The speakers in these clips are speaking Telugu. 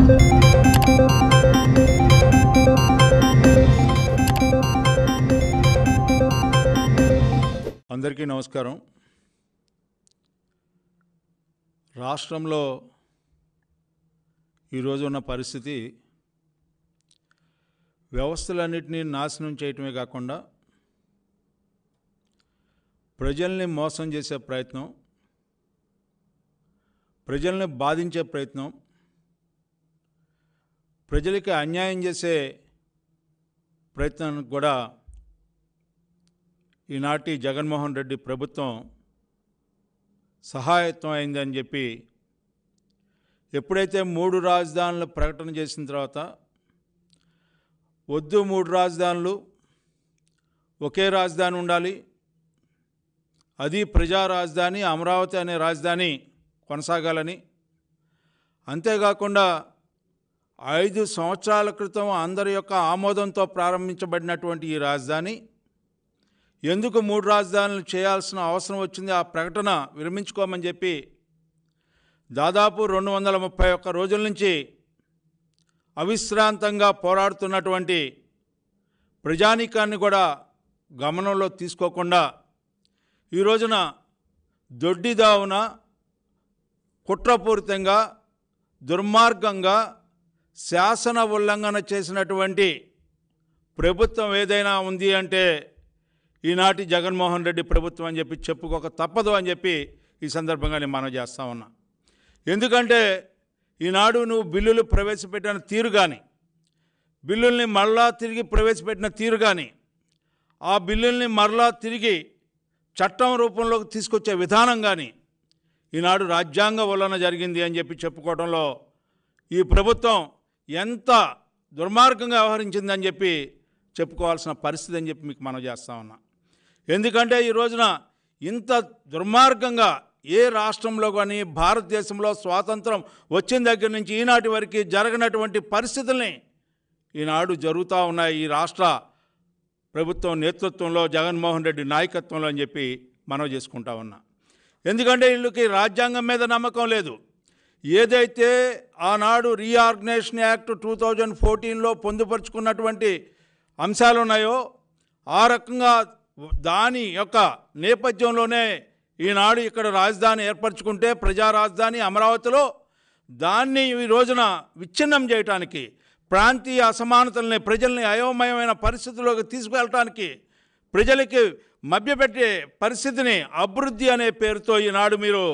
అందరికీ నమస్కారం రాష్ట్రంలో ఈరోజు ఉన్న పరిస్థితి వ్యవస్థలన్నింటినీ నాశనం చేయటమే కాకుండా ప్రజల్ని మోసం చేసే ప్రయత్నం ప్రజల్ని బాధించే ప్రయత్నం ప్రజలకి అన్యాయం చేసే ప్రయత్నానికి కూడా ఈనాటి జగన్మోహన్ రెడ్డి ప్రభుత్వం సహాయత్వం అయిందని చెప్పి ఎప్పుడైతే మూడు రాజధానులు ప్రకటన చేసిన తర్వాత వద్దు మూడు రాజధానులు ఒకే రాజధాని ఉండాలి అది ప్రజా రాజధాని అమరావతి అనే రాజధాని కొనసాగాలని అంతేకాకుండా ఐదు సంవత్సరాల క్రితం అందరి యొక్క ఆమోదంతో ప్రారంభించబడినటువంటి ఈ రాజధాని ఎందుకు మూడు రాజధానులు చేయాల్సిన అవసరం వచ్చింది ఆ ప్రకటన విరమించుకోమని చెప్పి దాదాపు రెండు వందల ముప్పై ఒక్క రోజుల నుంచి అవిశ్రాంతంగా పోరాడుతున్నటువంటి ప్రజానీకాన్ని కూడా గమనంలో తీసుకోకుండా ఈ రోజున దొడ్డిదావున కుట్రపూరితంగా దుర్మార్గంగా శాసన ఉల్లంఘన చేసినటువంటి ప్రభుత్వం ఏదైనా ఉంది అంటే ఈనాటి జగన్మోహన్ రెడ్డి ప్రభుత్వం అని చెప్పి చెప్పుకోక తప్పదు అని చెప్పి ఈ సందర్భంగా నేను మనం చేస్తా ఉన్నా ఎందుకంటే ఈనాడు నువ్వు బిల్లులు ప్రవేశపెట్టిన తీరు కానీ బిల్లుల్ని మరలా తిరిగి ప్రవేశపెట్టిన తీరు కానీ ఆ బిల్లుల్ని మరలా తిరిగి చట్టం రూపంలోకి తీసుకొచ్చే విధానం కానీ ఈనాడు రాజ్యాంగ వలన జరిగింది అని చెప్పి చెప్పుకోవడంలో ఈ ప్రభుత్వం ఎంత దుర్మార్గంగా వ్యవహరించిందని చెప్పి చెప్పుకోవాల్సిన పరిస్థితి అని చెప్పి మీకు మనం చేస్తా ఉన్నా ఎందుకంటే ఈ రోజున ఇంత దుర్మార్గంగా ఏ రాష్ట్రంలో కానీ భారతదేశంలో స్వాతంత్రం వచ్చిన దగ్గర నుంచి ఈనాటి వరకు జరగనటువంటి పరిస్థితుల్ని ఈనాడు జరుగుతూ ఉన్నాయి ఈ రాష్ట్ర ప్రభుత్వం నేతృత్వంలో జగన్మోహన్ రెడ్డి నాయకత్వంలో అని చెప్పి మనం చేసుకుంటా ఉన్నా ఎందుకంటే వీళ్ళకి రాజ్యాంగం మీద నమ్మకం లేదు ఏదైతే ఆనాడు రీఆర్గనైజేషన్ యాక్ట్ టూ థౌజండ్ ఫోర్టీన్లో పొందుపరుచుకున్నటువంటి అంశాలు ఉన్నాయో ఆ రకంగా దాని యొక్క నేపథ్యంలోనే ఈనాడు ఇక్కడ రాజధాని ఏర్పరచుకుంటే ప్రజా రాజధాని అమరావతిలో దాన్ని ఈ రోజున విచ్ఛిన్నం చేయటానికి ప్రాంతీయ అసమానతల్ని ప్రజల్ని అయోమయమైన పరిస్థితుల్లోకి తీసుకువెళ్ళటానికి ప్రజలకి మభ్యపెట్టే పరిస్థితిని అభివృద్ధి అనే పేరుతో ఈనాడు మీరు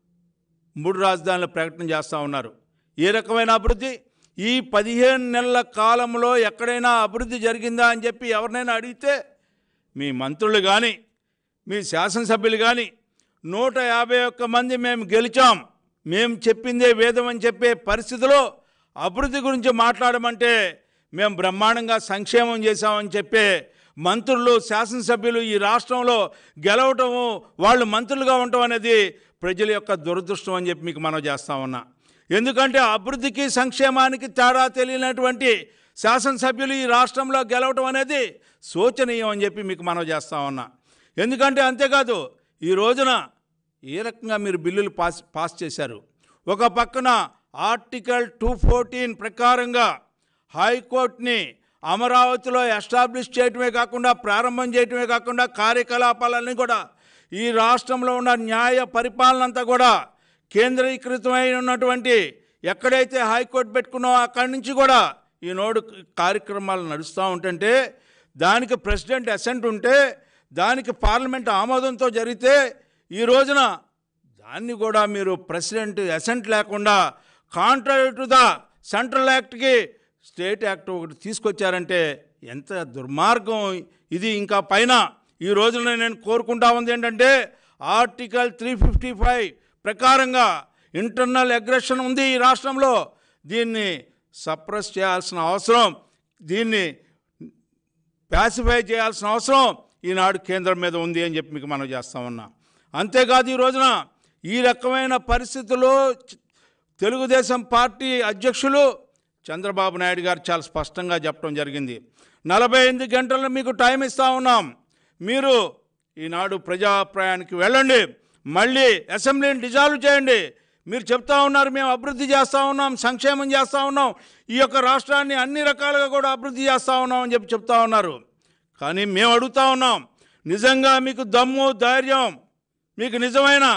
మూడు రాజధానుల ప్రకటన చేస్తూ ఉన్నారు ఏ రకమైన అభివృద్ధి ఈ పదిహేను నెలల కాలంలో ఎక్కడైనా అభివృద్ధి జరిగిందా అని చెప్పి ఎవరినైనా అడిగితే మీ మంత్రులు కానీ మీ శాసనసభ్యులు కానీ నూట యాభై ఒక్క మంది మేము గెలిచాం మేము చెప్పిందే వేదం అని చెప్పే పరిస్థితిలో అభివృద్ధి గురించి మాట్లాడమంటే మేము బ్రహ్మాండంగా సంక్షేమం చేశామని చెప్పే మంత్రులు శాసనసభ్యులు ఈ రాష్ట్రంలో గెలవటము వాళ్ళు మంత్రులుగా ఉండటం అనేది ప్రజల యొక్క దురదృష్టం అని చెప్పి మీకు మనం చేస్తా ఉన్నా ఎందుకంటే అభివృద్ధికి సంక్షేమానికి తేడా తెలియనటువంటి శాసనసభ్యులు ఈ రాష్ట్రంలో గెలవటం అనేది శోచనీయం అని చెప్పి మీకు మనం చేస్తా ఉన్నా ఎందుకంటే అంతేకాదు ఈ రోజున ఏ రకంగా మీరు బిల్లులు పాస్ పాస్ చేశారు ఒక పక్కన ఆర్టికల్ టూ ఫోర్టీన్ ప్రకారంగా హైకోర్టుని అమరావతిలో ఎస్టాబ్లిష్ చేయటమే కాకుండా ప్రారంభం చేయటమే కాకుండా కార్యకలాపాలన్నీ కూడా ఈ రాష్ట్రంలో ఉన్న న్యాయ పరిపాలన అంతా కూడా కేంద్రీకృతమై ఉన్నటువంటి ఎక్కడైతే హైకోర్టు పెట్టుకున్నామో అక్కడి నుంచి కూడా ఈ నోడు కార్యక్రమాలు నడుస్తూ ఉంటుంటే దానికి ప్రెసిడెంట్ అసెంట్ ఉంటే దానికి పార్లమెంట్ ఆమోదంతో జరిగితే ఈ రోజున దాన్ని కూడా మీరు ప్రెసిడెంట్ అసెంట్ లేకుండా కాంట్రరీ టు ద సెంట్రల్ యాక్ట్కి స్టేట్ యాక్ట్ ఒకటి తీసుకొచ్చారంటే ఎంత దుర్మార్గం ఇది ఇంకా పైన ఈ రోజున నేను కోరుకుంటా ఉంది ఏంటంటే ఆర్టికల్ త్రీ ఫిఫ్టీ ఫైవ్ ప్రకారంగా ఇంటర్నల్ అగ్రెషన్ ఉంది ఈ రాష్ట్రంలో దీన్ని సప్రెస్ చేయాల్సిన అవసరం దీన్ని ప్యాసిఫై చేయాల్సిన అవసరం ఈనాడు కేంద్రం మీద ఉంది అని చెప్పి మీకు మనం చేస్తా ఉన్నాం అంతేకాదు ఈ రోజున ఈ రకమైన పరిస్థితుల్లో చ- తెలుగుదేశం పార్టీ అధ్యక్షులు చంద్రబాబు నాయుడు గారు చాలా స్పష్టంగా చెప్పడం జరిగింది నలభై ఎనిమిది గంటలు మీకు టైం ఇస్తా ఉన్నాం మీరు ఈనాడు ప్రజాప్రాయానికి వెళ్ళండి మళ్ళీ అసెంబ్లీని డిజాల్వ్ చేయండి మీరు చెప్తా ఉన్నారు మేము అభివృద్ధి చేస్తూ ఉన్నాం సంక్షేమం చేస్తూ ఉన్నాం ఈ యొక్క రాష్ట్రాన్ని అన్ని రకాలుగా కూడా అభివృద్ధి చేస్తూ ఉన్నాం అని చెప్పి చెప్తా ఉన్నారు కానీ మేము అడుగుతా ఉన్నాం నిజంగా మీకు దమ్ము ధైర్యం మీకు నిజమైన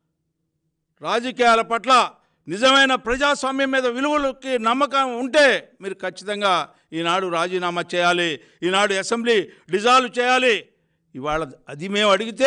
రాజకీయాల పట్ల నిజమైన ప్రజాస్వామ్యం మీద విలువలకి నమ్మకం ఉంటే మీరు ఖచ్చితంగా ఈనాడు రాజీనామా చేయాలి ఈనాడు అసెంబ్లీ డిజాల్వ్ చేయాలి ఇవాళ అది మేము అడిగితే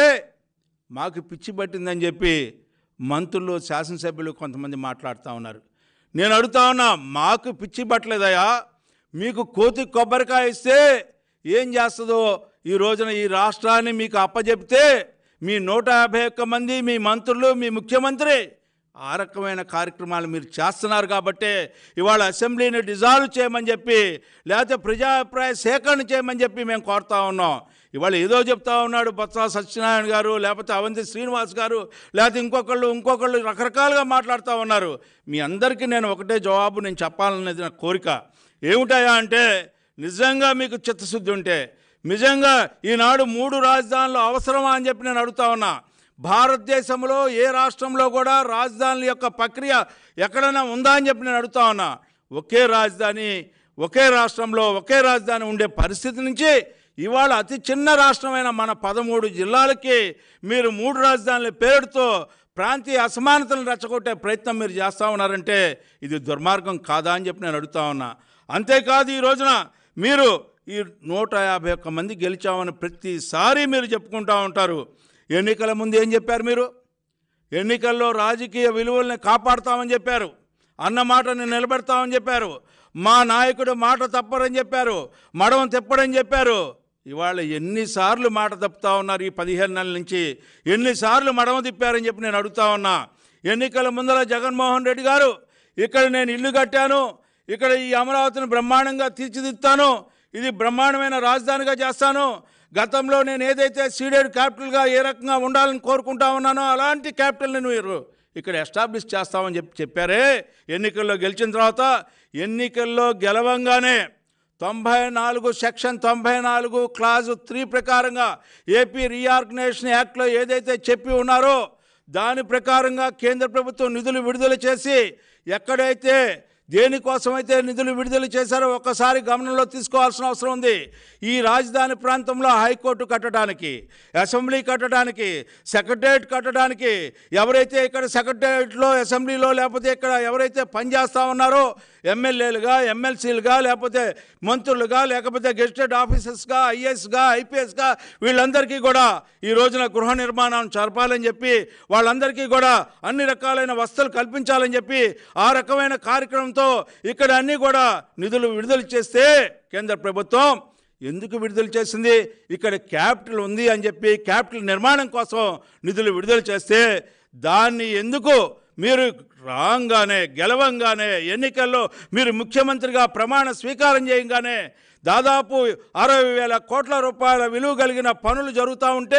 మాకు పిచ్చి పట్టిందని చెప్పి మంత్రులు శాసనసభ్యులు కొంతమంది మాట్లాడుతూ ఉన్నారు నేను అడుగుతా ఉన్నా మాకు పిచ్చి పట్టలేదయా మీకు కోతి కొబ్బరికాయ ఇస్తే ఏం చేస్తుందో ఈ రోజున ఈ రాష్ట్రాన్ని మీకు అప్పచెప్తే మీ నూట యాభై ఒక్క మంది మీ మంత్రులు మీ ముఖ్యమంత్రి ఆ రకమైన కార్యక్రమాలు మీరు చేస్తున్నారు కాబట్టే ఇవాళ అసెంబ్లీని డిజాల్వ్ చేయమని చెప్పి లేకపోతే ప్రజాభిప్రాయ సేకరణ చేయమని చెప్పి మేము కోరుతా ఉన్నాం ఇవాళ ఏదో చెప్తా ఉన్నాడు బొత్స సత్యనారాయణ గారు లేకపోతే అవంతి శ్రీనివాస్ గారు లేకపోతే ఇంకొకళ్ళు ఇంకొకళ్ళు రకరకాలుగా మాట్లాడుతూ ఉన్నారు మీ అందరికీ నేను ఒకటే జవాబు నేను చెప్పాలనేది నా కోరిక ఏమిటాయా అంటే నిజంగా మీకు చిత్తశుద్ధి ఉంటే నిజంగా ఈనాడు మూడు రాజధానులు అవసరమా అని చెప్పి నేను అడుగుతా ఉన్నా భారతదేశంలో ఏ రాష్ట్రంలో కూడా రాజధానుల యొక్క ప్రక్రియ ఎక్కడైనా ఉందా అని చెప్పి నేను అడుగుతా ఉన్నా ఒకే రాజధాని ఒకే రాష్ట్రంలో ఒకే రాజధాని ఉండే పరిస్థితి నుంచి ఇవాళ అతి చిన్న రాష్ట్రమైన మన పదమూడు జిల్లాలకి మీరు మూడు రాజధానుల పేరుతో ప్రాంతీయ అసమానతలను రెచ్చగొట్టే ప్రయత్నం మీరు చేస్తూ ఉన్నారంటే ఇది దుర్మార్గం కాదా అని చెప్పి నేను అడుగుతా ఉన్నా అంతేకాదు ఈ రోజున మీరు ఈ నూట యాభై ఒక్క మంది గెలిచామని ప్రతిసారి మీరు చెప్పుకుంటూ ఉంటారు ఎన్నికల ముందు ఏం చెప్పారు మీరు ఎన్నికల్లో రాజకీయ విలువల్ని కాపాడుతామని చెప్పారు అన్న మాటని నిలబెడతామని చెప్పారు మా నాయకుడు మాట తప్పరని చెప్పారు మడవం తిప్పడని చెప్పారు ఇవాళ ఎన్నిసార్లు మాట తప్పుతా ఉన్నారు ఈ పదిహేను నెలల నుంచి ఎన్నిసార్లు మడమ తిప్పారని చెప్పి నేను అడుగుతా ఉన్నా ఎన్నికల ముందర జగన్మోహన్ రెడ్డి గారు ఇక్కడ నేను ఇల్లు కట్టాను ఇక్కడ ఈ అమరావతిని బ్రహ్మాండంగా తీర్చిదిద్దుతాను ఇది బ్రహ్మాండమైన రాజధానిగా చేస్తాను గతంలో నేను ఏదైతే సీడెడ్ క్యాపిటల్గా ఏ రకంగా ఉండాలని కోరుకుంటా ఉన్నానో అలాంటి క్యాపిటల్ని మీరు ఇక్కడ ఎస్టాబ్లిష్ చేస్తామని చెప్పి చెప్పారే ఎన్నికల్లో గెలిచిన తర్వాత ఎన్నికల్లో గెలవంగానే తొంభై నాలుగు సెక్షన్ తొంభై నాలుగు క్లాజు త్రీ ప్రకారంగా ఏపీ రీఆర్గనైజేషన్ యాక్ట్లో ఏదైతే చెప్పి ఉన్నారో దాని ప్రకారంగా కేంద్ర ప్రభుత్వం నిధులు విడుదల చేసి ఎక్కడైతే దేనికోసమైతే నిధులు విడుదల చేశారో ఒక్కసారి గమనంలో తీసుకోవాల్సిన అవసరం ఉంది ఈ రాజధాని ప్రాంతంలో హైకోర్టు కట్టడానికి అసెంబ్లీ కట్టడానికి సెక్రటరియట్ కట్టడానికి ఎవరైతే ఇక్కడ సెక్రటరియట్లో అసెంబ్లీలో లేకపోతే ఇక్కడ ఎవరైతే పనిచేస్తూ ఉన్నారో ఎమ్మెల్యేలుగా ఎమ్మెల్సీలుగా లేకపోతే మంత్రులుగా లేకపోతే గెస్టెడ్ ఆఫీసర్స్గా ఐఏఎస్గా ఐపీఎస్గా వీళ్ళందరికీ కూడా ఈ రోజున గృహ నిర్మాణం జరపాలని చెప్పి వాళ్ళందరికీ కూడా అన్ని రకాలైన వసతులు కల్పించాలని చెప్పి ఆ రకమైన కార్యక్రమంతో ఇక్కడ అన్నీ కూడా నిధులు విడుదల చేస్తే కేంద్ర ప్రభుత్వం ఎందుకు విడుదల చేసింది ఇక్కడ క్యాపిటల్ ఉంది అని చెప్పి క్యాపిటల్ నిర్మాణం కోసం నిధులు విడుదల చేస్తే దాన్ని ఎందుకు మీరు రాగానే గెలవంగానే ఎన్నికల్లో మీరు ముఖ్యమంత్రిగా ప్రమాణ స్వీకారం చేయగానే దాదాపు అరవై వేల కోట్ల రూపాయల విలువ కలిగిన పనులు జరుగుతూ ఉంటే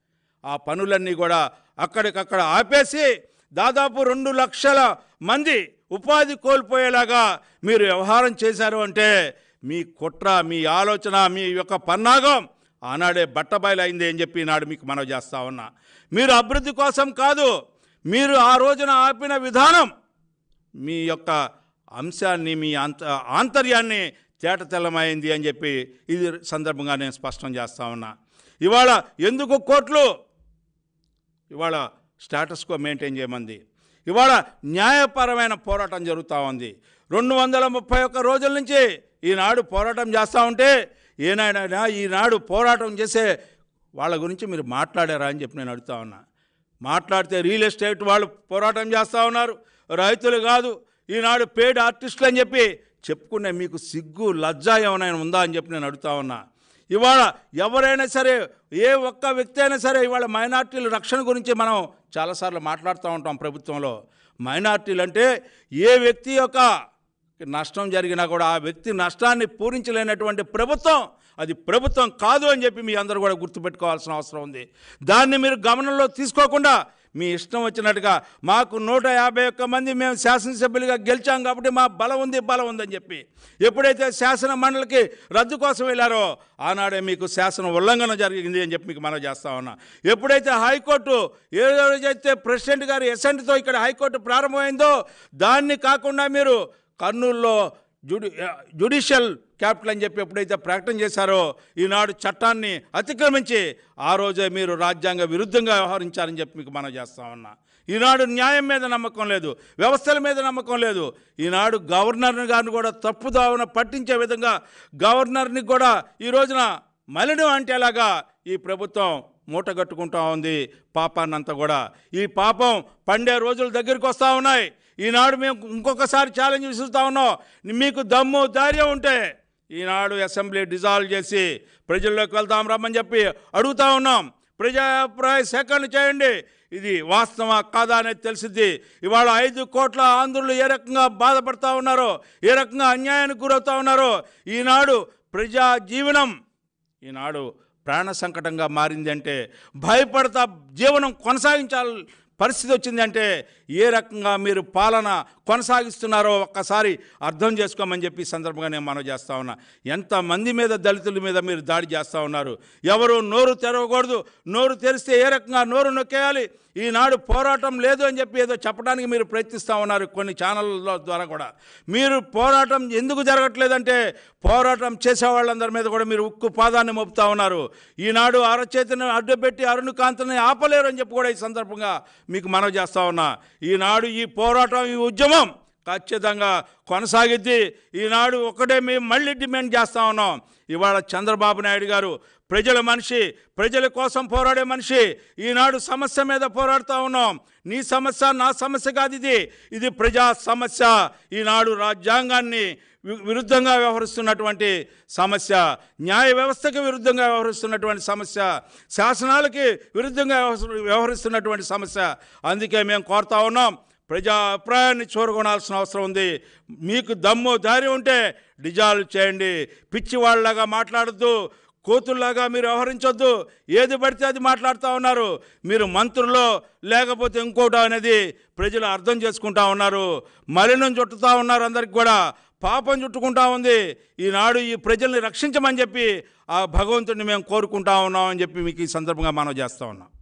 ఆ పనులన్నీ కూడా అక్కడికక్కడ ఆపేసి దాదాపు రెండు లక్షల మంది ఉపాధి కోల్పోయేలాగా మీరు వ్యవహారం చేశారు అంటే మీ కుట్ర మీ ఆలోచన మీ యొక్క పన్నాగం ఆనాడే బట్టబయలైంది అని చెప్పి నాడు మీకు మనవి చేస్తా ఉన్నా మీరు అభివృద్ధి కోసం కాదు మీరు ఆ రోజున ఆపిన విధానం మీ యొక్క అంశాన్ని మీ అంత ఆంతర్యాన్ని తేటతెల్లమైంది అని చెప్పి ఇది సందర్భంగా నేను స్పష్టం చేస్తా ఉన్నా ఇవాళ ఎందుకు కోర్టులు ఇవాళ స్టేటస్ కో మెయింటైన్ చేయమంది ఇవాళ న్యాయపరమైన పోరాటం జరుగుతూ ఉంది రెండు వందల ముప్పై ఒక్క రోజుల నుంచి ఈనాడు పోరాటం చేస్తూ ఉంటే ఏనాడైనా ఈనాడు పోరాటం చేసే వాళ్ళ గురించి మీరు మాట్లాడారా అని చెప్పి నేను అడుగుతా ఉన్నా మాట్లాడితే రియల్ ఎస్టేట్ వాళ్ళు పోరాటం చేస్తూ ఉన్నారు రైతులు కాదు ఈనాడు పేడ్ ఆర్టిస్టులు అని చెప్పి చెప్పుకునే మీకు సిగ్గు లజ్జ ఏమైనా ఉందా అని చెప్పి నేను అడుగుతా ఉన్నా ఇవాళ ఎవరైనా సరే ఏ ఒక్క వ్యక్తి అయినా సరే ఇవాళ మైనార్టీల రక్షణ గురించి మనం చాలాసార్లు మాట్లాడుతూ ఉంటాం ప్రభుత్వంలో మైనార్టీలు అంటే ఏ వ్యక్తి యొక్క నష్టం జరిగినా కూడా ఆ వ్యక్తి నష్టాన్ని పూరించలేనటువంటి ప్రభుత్వం అది ప్రభుత్వం కాదు అని చెప్పి మీ అందరూ కూడా గుర్తుపెట్టుకోవాల్సిన అవసరం ఉంది దాన్ని మీరు గమనంలో తీసుకోకుండా మీ ఇష్టం వచ్చినట్టుగా మాకు నూట యాభై ఒక్క మంది మేము శాసనసభ్యులుగా గెలిచాం కాబట్టి మా బలం ఉంది బలం ఉందని చెప్పి ఎప్పుడైతే శాసన మండలికి రద్దు కోసం వెళ్ళారో ఆనాడే మీకు శాసన ఉల్లంఘన జరిగింది అని చెప్పి మీకు మనం చేస్తా ఉన్నా ఎప్పుడైతే హైకోర్టు ఏ రోజైతే ప్రెసిడెంట్ గారి ఎసెంట్తో ఇక్కడ హైకోర్టు ప్రారంభమైందో దాన్ని కాకుండా మీరు కర్నూలులో జుడి జ్యుడిషియల్ క్యాపిటల్ అని చెప్పి ఎప్పుడైతే ప్రకటన చేశారో ఈనాడు చట్టాన్ని అతిక్రమించి ఆ రోజే మీరు రాజ్యాంగ విరుద్ధంగా వ్యవహరించారని చెప్పి మీకు మనం చేస్తా ఉన్నా ఈనాడు న్యాయం మీద నమ్మకం లేదు వ్యవస్థల మీద నమ్మకం లేదు ఈనాడు గవర్నర్ గారిని కూడా తప్పుదావన పట్టించే విధంగా గవర్నర్ని కూడా ఈ రోజున మలినం అంటేలాగా ఈ ప్రభుత్వం మూట కట్టుకుంటా ఉంది పాపాన్నంతా కూడా ఈ పాపం పండే రోజుల దగ్గరికి వస్తూ ఉన్నాయి ఈనాడు మేము ఇంకొకసారి ఛాలెంజ్ విసురుతా ఉన్నాం మీకు దమ్ము ధైర్యం ఉంటే ఈనాడు అసెంబ్లీ డిజాల్వ్ చేసి ప్రజల్లోకి వెళ్తాం రమ్మని చెప్పి అడుగుతా ఉన్నాం ప్రజాభిప్రాయ సేకరణ చేయండి ఇది వాస్తవా కాదా అనేది తెలిసిద్ది ఇవాళ ఐదు కోట్ల ఆంధ్రులు ఏ రకంగా బాధపడతా ఉన్నారో ఏ రకంగా అన్యాయానికి గురవుతా ఉన్నారో ఈనాడు ప్రజా జీవనం ఈనాడు ప్రాణ సంకటంగా మారింది అంటే భయపడతా జీవనం కొనసాగించాలి పరిస్థితి వచ్చిందంటే ఏ రకంగా మీరు పాలన కొనసాగిస్తున్నారో ఒక్కసారి అర్థం చేసుకోమని చెప్పి ఈ సందర్భంగా నేను మనం చేస్తా ఉన్నా ఎంతమంది మీద దళితుల మీద మీరు దాడి చేస్తూ ఉన్నారు ఎవరు నోరు తెరవకూడదు నోరు తెరిస్తే ఏ రకంగా నోరు నొక్కేయాలి ఈనాడు పోరాటం లేదు అని చెప్పి ఏదో చెప్పడానికి మీరు ప్రయత్నిస్తూ ఉన్నారు కొన్ని ఛానళ్ళ ద్వారా కూడా మీరు పోరాటం ఎందుకు జరగట్లేదంటే పోరాటం చేసే వాళ్ళందరి మీద కూడా మీరు ఉక్కు పాదాన్ని మోపుతా ఉన్నారు ఈనాడు అరచేతిని అడ్డుపెట్టి అరుణ్ కాంతిని ఆపలేరు అని చెప్పి కూడా ఈ సందర్భంగా మీకు మనవి చేస్తా ఉన్నా ఈనాడు ఈ పోరాటం ఈ ఉద్యమం ఖచ్చితంగా కొనసాగిద్ది ఈనాడు ఒకటే మేము మళ్ళీ డిమాండ్ చేస్తా ఉన్నాం ఇవాళ చంద్రబాబు నాయుడు గారు ప్రజల మనిషి ప్రజల కోసం పోరాడే మనిషి ఈనాడు సమస్య మీద పోరాడుతూ ఉన్నాం నీ సమస్య నా సమస్య కాదు ఇది ఇది ప్రజా సమస్య ఈనాడు రాజ్యాంగాన్ని వి- విరుద్ధంగా వ్యవహరిస్తున్నటువంటి సమస్య న్యాయ వ్యవస్థకి విరుద్ధంగా వ్యవహరిస్తున్నటువంటి సమస్య శాసనాలకి విరుద్ధంగా వ్యవహరిస్తు- వ్యవహరిస్తున్నటువంటి సమస్య అందుకే మేము కోరుతా ఉన్నాం ప్రజా అభిప్రాయాన్ని చూరగొనాల్సిన అవసరం ఉంది మీకు దమ్ము ధైర్యం ఉంటే డిజాల్వ్ చేయండి పిచ్చి వాళ్ళలాగా మాట్లాడద్దు కోతుల్లాగా మీరు వ్యవహరించొద్దు ఏది పడితే అది మాట్లాడుతూ ఉన్నారు మీరు మంత్రుల్లో లేకపోతే ఇంకోట అనేది ప్రజలు అర్థం చేసుకుంటా ఉన్నారు మలినం చుట్టుతూ ఉన్నారు అందరికి కూడా పాపం చుట్టుకుంటా ఉంది ఈనాడు ఈ ప్రజల్ని రక్షించమని చెప్పి ఆ భగవంతుడిని మేము కోరుకుంటా ఉన్నామని చెప్పి మీకు ఈ సందర్భంగా మనం చేస్తూ ఉన్నాం